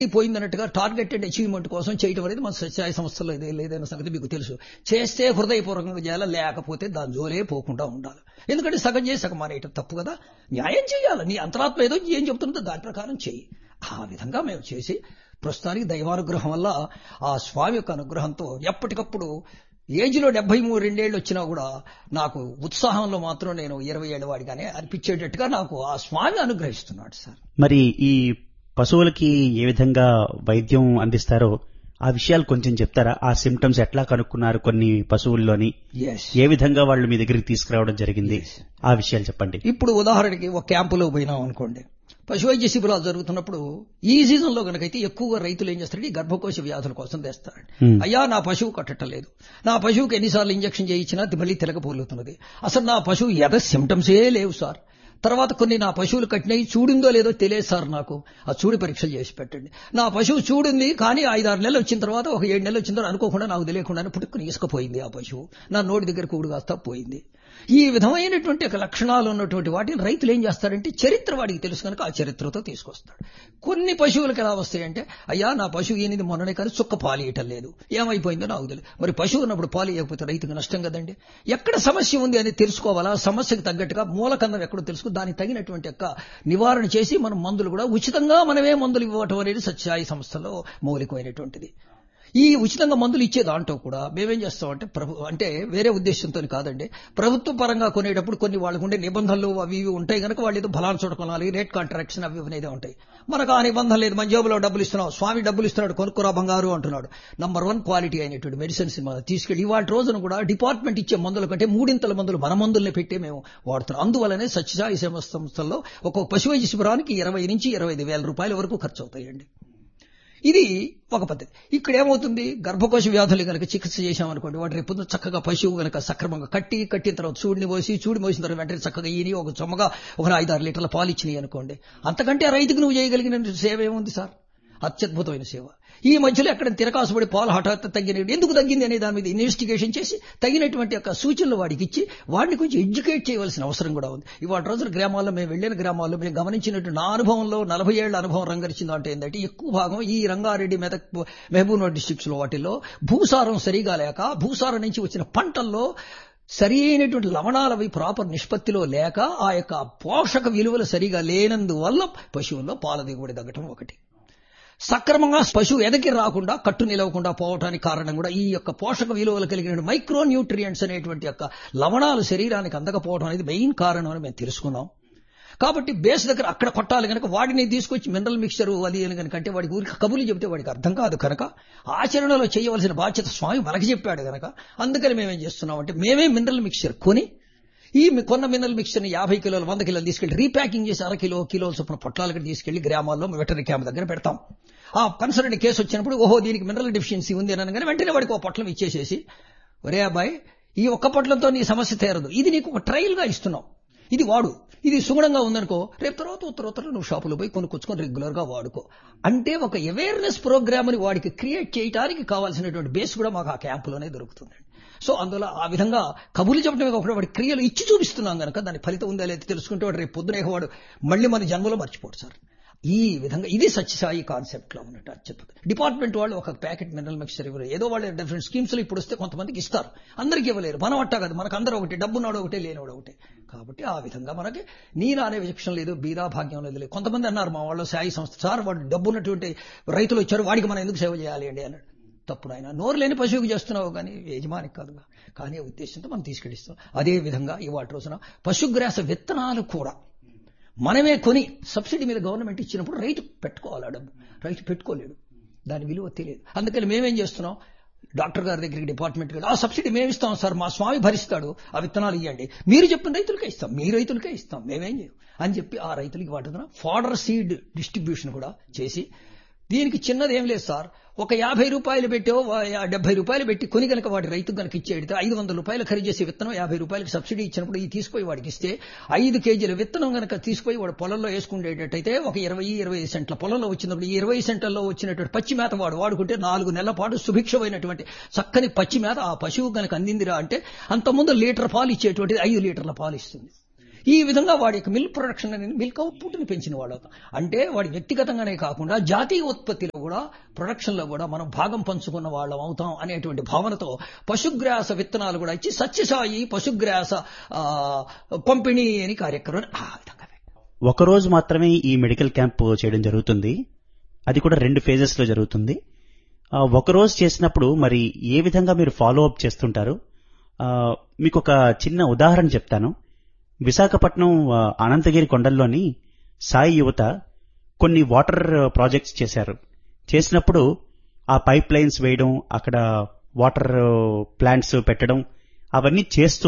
పోయిందన్నట్టుగా target and achievement కోసం చేయడం అనేది మన సత్యాయ సంస్థలో ఇదే లేదన్న సంగతి మీకు తెలుసు చేస్తే హృదయపూర్వకంగా చేయాలి లేకపోతే దాని జోలే పోకుండా ఉండాలి ఎందుకంటే సగం చేసి సగం మానేయటం తప్పు కదా న్యాయం చేయాలి నీ అంతరాత్మ ఏదో ఏం చెప్తుందో దాని ప్రకారం చేయి ఆ విధంగా మేము చేసి ప్రస్తుతానికి దైవానుగ్రహం వల్ల ఆ స్వామి యొక్క అనుగ్రహంతో ఎప్పటికప్పుడు ఏజ్లో డెబ్బై మూడు రెండేళ్ళు వచ్చినా కూడా నాకు ఉత్సాహంలో మాత్రం నేను ఇరవై ఏళ్ళ వాడిగానే అనిపించేటట్టుగా నాకు ఆ స్వామి అనుగ్రహిస్తున్నాడు సార్ మరి ఈ పశువులకి ఏ విధంగా వైద్యం అందిస్తారో ఆ విషయాలు కొంచెం చెప్తారా ఆ సిమ్టమ్స్ ఎట్లా కనుక్కున్నారు కొన్ని పశువుల్లోని ఎస్ ఏ విధంగా వాళ్ళు మీ దగ్గరికి తీసుకురావడం జరిగింది ఆ విషయాలు చెప్పండి ఇప్పుడు ఉదాహరణకి ఒక క్యాంపులో పోయినాం అనుకోండి పశువైద్య శిబిరాలు జరుగుతున్నప్పుడు ఈ సీజన్ లో గనకైతే ఎక్కువగా రైతులు ఏం చేస్తారంటే ఈ గర్భకోశ వ్యాధుల కోసం తెస్తారండి Hmm. అయ్యా నా పశువు కట్టట్లేదు నా పశువుకి ఎన్నిసార్లు ఇంజక్షన్ చేయించినా అది మళ్ళీ తిరగపోలుతున్నది అసలు నా పశువు ఎద సిమ్టమ్సే లేవు సార్ తర్వాత కొన్ని నా పశువులు కట్టినవి చూడిందో లేదో తెలియదు సార్ నాకు ఆ చూడి పరీక్షలు చేసి పెట్టండి నా పశువు చూడింది కానీ ఐదారు నెలలు వచ్చిన తర్వాత ఒక ఏడు నెలలు వచ్చిన తర్వాత అనుకోకుండా నాకు తెలియకుండానే పుట్టుకుని ఇసుకపోయింది ఆ పశువు నా నోటి దగ్గర కూడు కాస్తా పోయింది ఈ విధమైనటువంటి ఒక లక్షణాలు ఉన్నటువంటి వాటిని రైతులు ఏం చేస్తారంటే చరిత్ర వాడికి తెలుసు కనుక ఆ చరిత్రతో తీసుకొస్తాడు కొన్ని పశువులకు ఎలా వస్తాయంటే అయ్యా నా పశువు ఈయనది మొన్ననే కానీ చుక్క పాలు ఇయటం లేదు ఏమైపోయిందో నాకు తెలియదు మరి పశువు ఉన్నప్పుడు పాలు ఇవ్వకపోతే రైతుకు నష్టం కదండి ఎక్కడ సమస్య ఉంది అనేది తెలుసుకోవాలా సమస్యకు తగ్గట్టుగా మూలకందం ఎక్కడో తెలుసుకుని దానికి తగినటువంటి యొక్క నివారణ చేసి మనం మందులు కూడా ఉచితంగా మనమే మందులు ఇవ్వటం అనేది సత్యాయి సంస్థలో మౌలికమైనటువంటిది ఈ ఉచితంగా మందులు ఇచ్చే దాంట్లో కూడా మేమేం చేస్తామంటే ప్రభు అంటే వేరే ఉద్దేశంతో కాదండి ప్రభుత్వ పరంగా కొనేటప్పుడు కొన్ని వాళ్ళకు ఉండే నిబంధనలు అవి ఇవి ఉంటాయి కనుక వాళ్ళు ఏదో బలాన్ని చోట కొనాలి రేట్ కాంట్రాక్షన్ అవి ఇవి అనేది ఉంటాయి మనకు ఆ నిబంధన లేదు మన జేబులో డబ్బులు ఇస్తున్నాం స్వామి డబ్బులు ఇస్తున్నాడు కొనుక్కురా బంగారు అంటున్నాడు నంబర్ వన్ క్వాలిటీ అయినటువంటి మెడిసిన్స్ మనం తీసుకెళ్లి ఇవాళ రోజున కూడా డిపార్ట్మెంట్ ఇచ్చే మందుల కంటే మూడింతల మందులు మన మందుల్ని పెట్టి మేము వాడుతున్నాం అందువల్లనే సత్యసాయి సేవ సంస్థల్లో ఒక్కొక్క పశువైద్య శిబిరానికి ఇరవై నుంచి ఇరవై ఐదు వేల రూపాయల వరకు ఖర్చు అవుతాయండి ఇది ఒక పద్ధతి ఇక్కడ ఏమవుతుంది గర్భకోశ వ్యాధులు కనుక చికిత్స చేశామనుకోండి వాటి రేపు పొద్దున్న చక్కగా పశువు కనుక సక్రమంగా కట్టి కట్టిన తర్వాత చూడిని పోసి చూడి మోసిన తర్వాత వెంటనే చక్కగా ఈని ఒక చొమ్మగా ఒక ఐదారు లీటర్ల పాలు ఇచ్చినాయి అనుకోండి అంతకంటే ఆ రైతుకు నువ్వు చేయగలిగిన సేవ ఏముంది సార్ అత్యద్భుతమైన సేవ ఈ మధ్యలో ఎక్కడ తిరకాసుపడి పాలు హఠాత్ తగ్గిన ఎందుకు తగ్గింది అనే దాని మీద ఇన్వెస్టిగేషన్ చేసి తగినటువంటి యొక్క సూచనలు వాడికి ఇచ్చి వాడిని కొంచెం ఎడ్యుకేట్ చేయవలసిన అవసరం కూడా ఉంది ఇవాళ రోజున గ్రామాల్లో మేము వెళ్ళిన గ్రామాల్లో మేము గమనించినట్టు నా అనుభవంలో నలభై ఏళ్ల అనుభవం రంగరిచింది అంటే ఏంటంటే ఎక్కువ భాగం ఈ రంగారెడ్డి మెదక్ మహబూబ్నగర్ డిస్ట్రిక్ట్స్ లో వాటిల్లో భూసారం సరిగా లేక భూసారం నుంచి వచ్చిన పంటల్లో సరి అయినటువంటి లవణాలవి ప్రాపర్ నిష్పత్తిలో లేక ఆ యొక్క పోషక విలువలు సరిగా లేనందువల్ల పశువుల్లో పాల దిగుబడి తగ్గటం ఒకటి సక్రమంగా పశువు ఎదకి రాకుండా కట్టు నిలవకుండా పోవటానికి కారణం కూడా ఈ యొక్క పోషక విలువలు కలిగిన మైక్రో న్యూట్రియంట్స్ అనేటువంటి యొక్క లవణాలు శరీరానికి అందకపోవడం అనేది మెయిన్ కారణం అని మేము తెలుసుకున్నాం కాబట్టి బేస్ దగ్గర అక్కడ కొట్టాలి కనుక వాడిని తీసుకొచ్చి మినరల్ మిక్చర్ అది అని కనుక అంటే వాడికి ఊరికి కబుర్లు చెబితే వాడికి అర్థం కాదు కనుక ఆచరణలో చేయవలసిన బాధ్యత స్వామి మనకి చెప్పాడు కనుక అందుకని మేమేం చేస్తున్నాం అంటే మేమే మినరల్ మిక్చర్ కొని ఈ మి- కొన్న మినరల్ మిక్చర్ని యాభై కిలోలు వంద కిలోలు తీసుకెళ్లి రీప్యాకింగ్ చేసి అర కిలో కిలో చొప్పున పొట్లాలకి తీసుకెళ్లి గ్రామాల్లో వెటరీ క్యాంప్ దగ్గర పెడతాం ఆ కన్సర్న్ కేసు వచ్చినప్పుడు ఓహో దీనికి మినరల్ డెఫిషియన్సీ ఉంది అని అనగానే వెంటనే వాడికి ఒక పొట్లం ఇచ్చేసేసి ఒరే అబ్బాయి ఈ ఒక్క పొట్లంతో నీ సమస్య తీరదు ఇది నీకు ఒక ట్రయల్ గా ఇస్తున్నాం ఇది వాడు ఇది సుగుణంగా ఉందనుకో రేపు తర్వాత ఉత్తర నువ్వు షాపులో పోయి కొనుక్కొచ్చుకొని రెగ్యులర్ గా వాడుకో అంటే ఒక అవేర్నెస్ ప్రోగ్రామ్ ని వాడికి క్రియేట్ చేయడానికి కావాల్సినటువంటి బేస్ కూడా మాకు ఆ క్యాంపులోనే దొరుకుతుంది సో అందువల్ల ఆ విధంగా కబుర్లు చెప్పడమే కాకుండా వాడి క్రియలు ఇచ్చి చూపిస్తున్నాం కనుక దాని ఫలితం ఉందా లేదా తెలుసుకుంటే వాడు రేపు పొద్దునే వాడు మళ్ళీ మన జన్మలో మర్చిపోడు సార్ ఈ విధంగా ఇది సత్యసాయి కాన్సెప్ట్ లో ఉన్నట్టు అత్యద్భుతం డిపార్ట్మెంట్ వాళ్ళు ఒక ప్యాకెట్ మినరల్ మిక్చర్ ఇవ్వరు ఏదో వాళ్ళు డిఫరెంట్ స్కీమ్స్ లో ఇప్పుడు వస్తే కొంతమందికి ఇస్తారు అందరికీ ఇవ్వలేరు మనం అట్టా కాదు మనకు అందరూ ఒకటి డబ్బున్నాడు ఒకటే లేనివాడు ఒకటే కాబట్టి ఆ విధంగా మనకి నీనా అనే విచక్షణ లేదు బీదా భాగ్యం లేదు లేదు కొంతమంది అన్నారు మా వాళ్ళు సాయి సంస్థ సార్ వాడు డబ్బు ఉన్నటువంటి రైతులు వచ్చారు వాడికి మనం ఎందుకు సేవ చేయాలి అండి అన్నాడు తప్పుడు ఆయన నోరు లేని పశువుకి చేస్తున్నావు కానీ యజమానికి కాదుగా కానీ ఆ ఉద్దేశంతో మనం తీసుకెళ్ళిస్తాం అదే విధంగా ఇవాటి రోజున పశుగ్రాస విత్తనాలు కూడా మనమే కొని సబ్సిడీ మీద గవర్నమెంట్ ఇచ్చినప్పుడు రైతు పెట్టుకోవాలి ఆ డబ్బు రైతు పెట్టుకోలేడు దాని విలువ తెలియదు అందుకని మేమేం చేస్తున్నాం డాక్టర్ గారి దగ్గరికి డిపార్ట్మెంట్కి వెళ్ళి ఆ సబ్సిడీ మేము ఇస్తాం సార్ మా స్వామి భరిస్తాడు ఆ విత్తనాలు ఇవ్వండి మీరు చెప్పిన రైతులకే ఇస్తాం మీ రైతులకే ఇస్తాం మేమేం చేయం అని చెప్పి ఆ రైతులకి వాటిన ఫాడర్ సీడ్ డిస్ట్రిబ్యూషన్ కూడా చేసి దీనికి చిన్నది ఏం లేదు సార్ ఒక యాభై రూపాయలు పెట్టో డెబ్బై రూపాయలు పెట్టి కొని కనుక వాడి రైతు కనుక ఇచ్చేడితే ఐదు వందల రూపాయలు ఖరీదు చేసే విత్తనం యాభై రూపాయలకి సబ్సిడీ ఇచ్చినప్పుడు ఈ తీసుకుపోయి వాడికి ఇస్తే ఐదు కేజీల విత్తనం కనుక తీసుకుపోయి వాడు పొలంలో వేసుకునేటట్టయితే ఒక ఇరవై ఇరవై సెంట్ల పొలంలో వచ్చినప్పుడు ఈ ఇరవై సెంట్లలో వచ్చినటువంటి పచ్చి మేత వాడు వాడుకుంటే నాలుగు నెలల పాటు సుభిక్షమైనటువంటి చక్కని పచ్చి మేత ఆ పశువు కనుక అందిందిరా అంటే అంతకుముందు లీటర్ పాలు ఇచ్చేటువంటిది ఐదు లీటర్ల పాలు ఇస్తుంది ఈ విధంగా వాడి యొక్క మిల్క్ ప్రొడక్షన్ అనేది మిల్క్ అవుట్పుట్ ని పెంచిన వాళ్ళు అవుతాం అంటే వాడి వ్యక్తిగతంగానే కాకుండా జాతీయ ఉత్పత్తిలో కూడా ప్రొడక్షన్ లో కూడా మనం భాగం పంచుకున్న వాళ్ళం అవుతాం అనేటువంటి భావనతో పశుగ్రాస విత్తనాలు కూడా ఇచ్చి సత్యసాయి పశుగ్రాస ఆ, పంపిణీ అని కార్యక్రమం ఆ విధంగా ఒక రోజు మాత్రమే ఈ మెడికల్ క్యాంప్ చేయడం జరుగుతుంది అది కూడా రెండు ఫేజెస్ లో జరుగుతుంది ఆ, ఒక రోజు చేసినప్పుడు మరి ఏ విధంగా మీరు ఫాలో అప్ చేస్తుంటారు ఆ, మీకు ఒక చిన్న ఉదాహరణ చెప్తాను విశాఖపట్నం ఆ, అనంతగిరి కొండల్లోని సాయి యువత కొన్ని వాటర్ ప్రాజెక్ట్స్ చేశారు చేసినప్పుడు ఆ పైప్ లైన్స్ వేయడం అక్కడ వాటర్ ప్లాంట్స్ పెట్టడం అవన్నీ చేస్తూ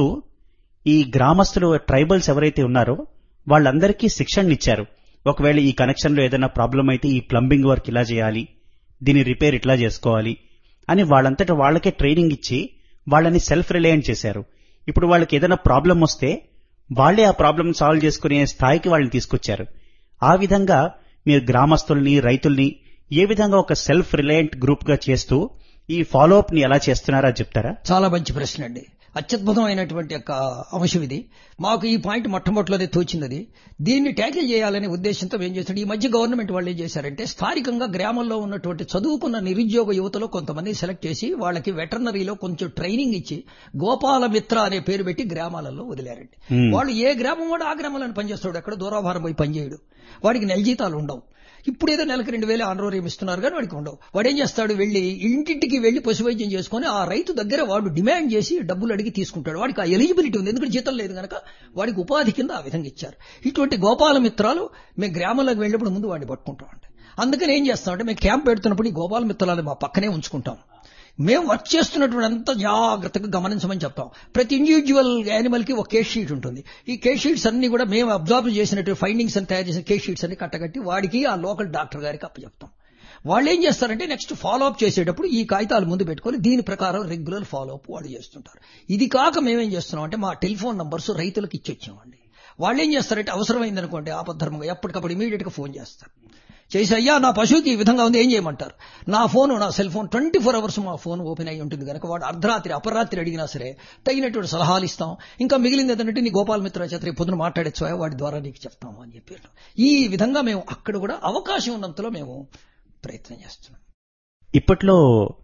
ఈ గ్రామస్తులు ట్రైబల్స్ ఎవరైతే ఉన్నారో వాళ్ళందరికీ శిక్షణ ఇచ్చారు ఒకవేళ ఈ కనెక్షన్ లో ఏదైనా ప్రాబ్లం అయితే ఈ ప్లంబింగ్ వర్క్ ఇలా చేయాలి దీని రిపేర్ ఇట్లా చేసుకోవాలి అని వాళ్ళంతట వాళ్ళకే ట్రైనింగ్ ఇచ్చి వాళ్ళని సెల్ఫ్ రిలయంట్ చేశారు ఇప్పుడు వాళ్ళకి ఏదైనా ప్రాబ్లం వస్తే వాళ్ళే ఆ ప్రాబ్లం సాల్వ్ చేసుకునే స్థాయికి వాళ్ళని తీసుకొచ్చారు ఆ విధంగా మీరు గ్రామస్తుల్ని రైతుల్ని ఏ విధంగా ఒక సెల్ఫ్ రిలయంట్ గ్రూప్ గా చేస్తూ ఈ ఫాలో అప్ ని ఎలా చేస్తున్నారా చెప్తారా చాలా మంచి ప్రశ్న అండి అత్యద్భుతమైనటువంటి యొక్క అంశం ఇది మాకు ఈ పాయింట్ మొట్టమొదటిలోనే తోచినది దీన్ని ట్యాకిల్ చేయాలనే ఉద్దేశంతో ఏం చేస్తాడు ఈ మధ్య గవర్నమెంట్ వాళ్ళు ఏం చేశారంటే స్థానికంగా గ్రామంలో ఉన్నటువంటి చదువుకున్న నిరుద్యోగ యువతలో కొంతమంది సెలెక్ట్ చేసి వాళ్ళకి వెటర్నరీలో కొంచెం ట్రైనింగ్ ఇచ్చి గోపాల మిత్ర అనే పేరు పెట్టి గ్రామాలలో వదిలారండి Hmm. వాళ్ళు ఏ గ్రామం వాడు ఆ గ్రామంలో పనిచేస్తాడు ఎక్కడ దూరాభారం పోయి పనిచేయడు వాడికి నెల జీతాలు ఉండవు ఇప్పుడు ఏదో నెలకు రెండు వేలు ఆనరోరియం ఇస్తున్నారు కానీ వాడికి ఉండవు వాడు ఏం చేస్తాడు వెళ్ళి ఇంటింటికి వెళ్ళి పశువైద్యం చేసుకొని ఆ రైతు దగ్గర వాడు డిమాండ్ చేసి డబ్బులు అడిగి తీసుకుంటాడు వాడికి ఆ ఎలిజిబిలిటీ ఉంది ఎందుకంటే జీతం లేదు కనుక వాడికి ఉపాధి కింద ఆ విధంగా ఇచ్చారు ఇటువంటి గోపాల మిత్రాలు మేము గ్రామంలోకి వెళ్ళినప్పుడు ముందు వాడిని పట్టుకుంటామండి అందుకని ఏం చేస్తామంటే మేము క్యాంప్ పెడుతున్నప్పుడు ఈ గోపాల మిత్రాలు మా పక్కనే ఉంచుకుంటాం మేము వర్క్ చేస్తున్నటువంటి అంతా జాగ్రత్తగా గమనించమని చెప్తాం ప్రతి ఇండివిజువల్ యానిమల్ కి ఒక కేస్ షీట్ ఉంటుంది ఈ కేస్ షీట్స్ అన్ని కూడా మేము అబ్జర్వ్ చేసినట్టు ఫైండింగ్స్ అని తయారు చేసిన కేస్ షీట్స్ అన్ని కట్టగట్టి వాడికి ఆ లోకల్ డాక్టర్ గారికి అప్పచెప్తాం వాళ్ళు ఏం చేస్తారంటే నెక్స్ట్ ఫాలో అప్ చేసేటప్పుడు ఈ కాగితాలు ముందు పెట్టుకొని దీని ప్రకారం రెగ్యులర్ ఫాలో అప్ వాళ్ళు చేస్తుంటారు ఇది కాక మేమేం చేస్తున్నాం అంటే మా టెలిఫోన్ నంబర్స్ రైతులకు ఇచ్చొచ్చామండి వాళ్ళు ఏం చేస్తారంటే అవసరమైంది అనుకోండి ఆపద్ధర్మంగా ఎప్పటికప్పుడు ఇమీడియట్ గా ఫోన్ చేస్తారు చేసి అయ్యా నా పశువుకి ఈ విధంగా ఉంది ఏం చేయమంటారు నా ఫోన్ నా cell phone twenty four hours మా ఫోన్ ఓపెన్ అయి ఉంటుంది కనుక వాడు అర్ధరాత్రి అపరాత్రి అడిగినా సరే తగినటువంటి సలహాలు ఇస్తాం ఇంకా మిగిలింది ఏంటంటే నీ గోపాల మిత్ర చేత రేపు పొద్దున మాట్లాడచ్చు వాడి ద్వారా నీకు చెప్తాము అని చెప్పి ఈ విధంగా మేము అక్కడ కూడా అవకాశం ఉన్నంతలో మేము ప్రయత్నం చేస్తున్నాం ఇప్పట్లో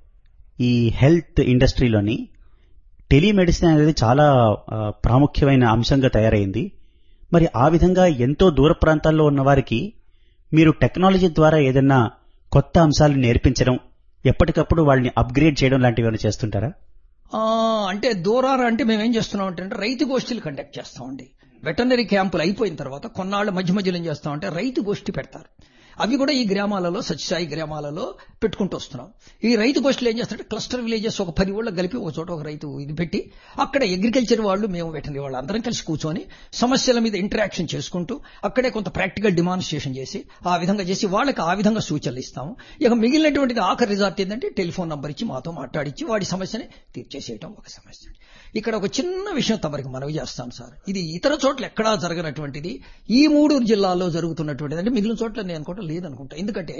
ఈ హెల్త్ ఇండస్ట్రీలోని టెలిమెడిసిన్ అనేది చాలా ఆ, ప్రాముఖ్యమైన అంశంగా తయారైంది మరి ఆ విధంగా ఎంతో దూర ప్రాంతాల్లో ఉన్న వారికి మీరు టెక్నాలజీ ద్వారా ఏదైనా కొత్త అంశాలు నేర్పించడం ఎప్పటికప్పుడు వాళ్ళని అప్గ్రేడ్ చేయడం లాంటివి ఏమైనా చేస్తుంటారా ఆ, అంటే దూరార అంటే మేము ఏం చేస్తున్నాం అంటే రైతు గోష్ఠీలు కండక్ట్ చేస్తామండి వెటర్నరీ క్యాంపులు అయిపోయిన తర్వాత కొన్నాళ్ళు మధ్య మధ్యలో ఏం చేస్తామంటే రైతు గోష్ఠి పెడతారు అవి కూడా ఈ గ్రామాలలో సత్యసాయి గ్రామాలలో పెట్టుకుంటూ వస్తున్నాం ఈ రైతు గోష్ఠులు ఏం చేస్తారంటే క్లస్టర్ విలేజెస్ ఒక పది ఊళ్ళకి కలిపి ఒక చోట ఒక రైతు ఇది పెట్టి అక్కడ అగ్రికల్చర్ వాళ్ళు మేము వెటర్నరీ వాళ్ళు అందరం కలిసి కూర్చొని సమస్యల మీద ఇంటరాక్షన్ చేసుకుంటూ అక్కడే కొంత ప్రాక్టికల్ డిమాన్స్ట్రేషన్ చేసి ఆ విధంగా చేసి వాళ్ళకి ఆ విధంగా సూచనలు ఇస్తాము ఇక మిగిలినటువంటిది ఆఖరి రిజార్ట్ ఏంటంటే టెలిఫోన్ నంబర్ ఇచ్చి మాతో మాట్లాడించి వాడి సమస్యని తీర్చేసేయటం ఒక సమస్య ఇక్కడ ఒక చిన్న విషయం తమరికి మనవి చేస్తాను సార్ ఇది ఇతర చోట్ల ఎక్కడా జరగనటువంటిది ఈ మూడు జిల్లాల్లో జరుగుతున్నటువంటిది అంటే మిగిలిన చోట్ల నేను అనుకుంటా లేదనుకుంటా ఎందుకంటే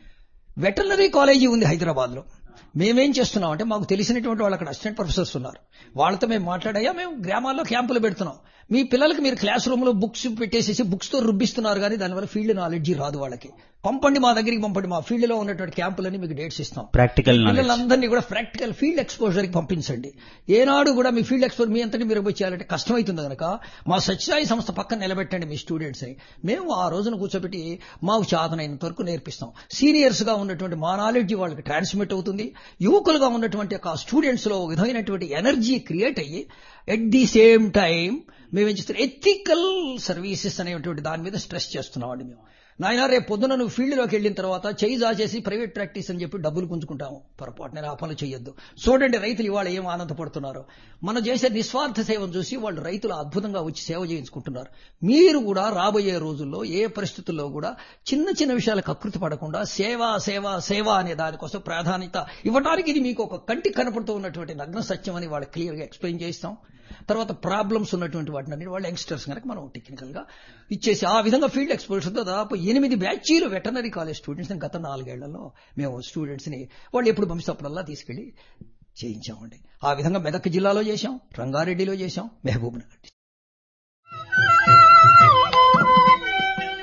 వెటర్నరీ కాలేజీ ఉంది హైదరాబాద్ లో మేమేం చేస్తున్నాం అంటే మాకు తెలిసినటువంటి వాళ్ళు అక్కడ అసిస్టెంట్ ప్రొఫెసర్స్ ఉన్నారు వాళ్ళతో మేము మాట్లాడాయా మేము గ్రామాల్లో క్యాంపులు పెడుతున్నాం మీ పిల్లలకి మీరు క్లాస్ రూమ్ లో బుక్స్ పెట్టేసేసి బుక్స్ తో రుబ్బిస్తున్నారు కానీ దానివల్ల ఫీల్డ్ నాలెడ్జ్ రాదు వాళ్ళకి పంపండి మా దగ్గరికి పంపండి మా ఫీల్డ్ లో ఉన్నటువంటి క్యాంపులని మీకు డేట్స్ ఇస్తాం ప్రాక్టికల్ నాలెడ్జ్ పిల్లలందరినీ కూడా ప్రాక్టికల్ ఫీల్డ్ ఎక్స్పోజర్ కి పంపించండి ఏనాడు కూడా మీ ఫీల్డ్ ఎక్స్పోజర్ మీ అంతటి మీరు పోయి చేయాలంటే కష్టమవుతుంది కనుక మా సత్యసాయి సంస్థ పక్కన నిలబెట్టండి మీ స్టూడెంట్స్ ని మేము ఆ రోజున కూర్చోబెట్టి మాకు చేతనైనంత వరకు నేర్పిస్తాం సీనియర్స్ గా ఉన్నటువంటి మా నాలెడ్జ్ వాళ్ళకి ట్రాన్స్మిట్ అవుతుంది యువకులుగా ఉన్నటువంటి ఒక స్టూడెంట్స్ లో ఒక విధమైనటువంటి ఎనర్జీ క్రియేట్ అయ్యి ఎట్ ది సేమ్ టైం మేమేం చేస్తాం ఎథికల్ సర్వీసెస్ అనేటువంటి దాని మీద స్ట్రెస్ చేస్తున్నామండి మేము నాయన రేపు పొద్దున నువ్వు ఫీల్డ్ లోకి వెళ్ళిన తర్వాత చేయి చేసి ప్రైవేట్ ప్రాక్టీస్ అని చెప్పి డబ్బులు గుంజుకుంటాము పొరపాటు నేను ఆ పనులు చేయొద్దు చూడండి రైతులు ఇవాళ ఏం ఆనందపడుతున్నారు మనం చేసే నిస్వార్థ సేవను చూసి వాళ్ళు రైతులు అద్భుతంగా వచ్చి సేవ చేయించుకుంటున్నారు మీరు కూడా రాబోయే రోజుల్లో ఏ పరిస్థితుల్లో కూడా చిన్న చిన్న విషయాలకు అకృతి పడకుండా సేవ సేవ సేవ అనే దానికోసం ప్రాధాన్యత ఇవ్వడానికి ఇది మీకు ఒక కంటికి కనపడుతూ ఉన్నటువంటి నగ్న సత్యం అని వాళ్ళకి క్లియర్ గా ఎక్స్ప్లెయిన్ చేస్తాం తర్వాత ప్రాబ్లమ్స్ ఉన్నటువంటి వాటిని అన్ని వాళ్ళు యంగ్స్టర్స్ కనుక మనం టెక్నికల్ గా ఇచ్చేసి ఆ విధంగా ఫీల్డ్ ఎక్స్పోజర్ దాదాపు ఎనిమిది బ్యాచీలు వెటనరీ కాలేజ్ స్టూడెంట్స్ గత నాలుగేళ్లలో మేము స్టూడెంట్స్ ని వాళ్ళు ఎప్పుడు పంపిస్తప్పుడల్లా తీసుకెళ్లి చేయించామండి ఆ విధంగా మెదక్ జిల్లాలో చేశాం రంగారెడ్డిలో చేశాం మహబూబ్ నగర్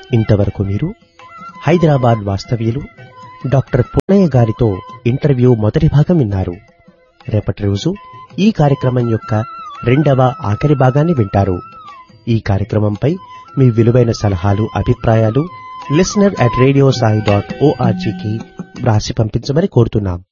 ఇంతవరకు మీరు హైదరాబాద్ వాస్తవ్యులు డాక్టర్ పున్నయ్య గారితో ఇంటర్వ్యూ మొదటి భాగం విన్నారు రేపటి రోజు ఈ కార్యక్రమం యొక్క రెండవ ఆఖరి భాగాన్ని వింటారు ఈ కార్యక్రమంపై మీ విలువైన సలహాలు అభిప్రాయాలు listener at radio Sai dot ఓఆర్జీకి వ్రాసి పంపించమని కోరుతున్నాం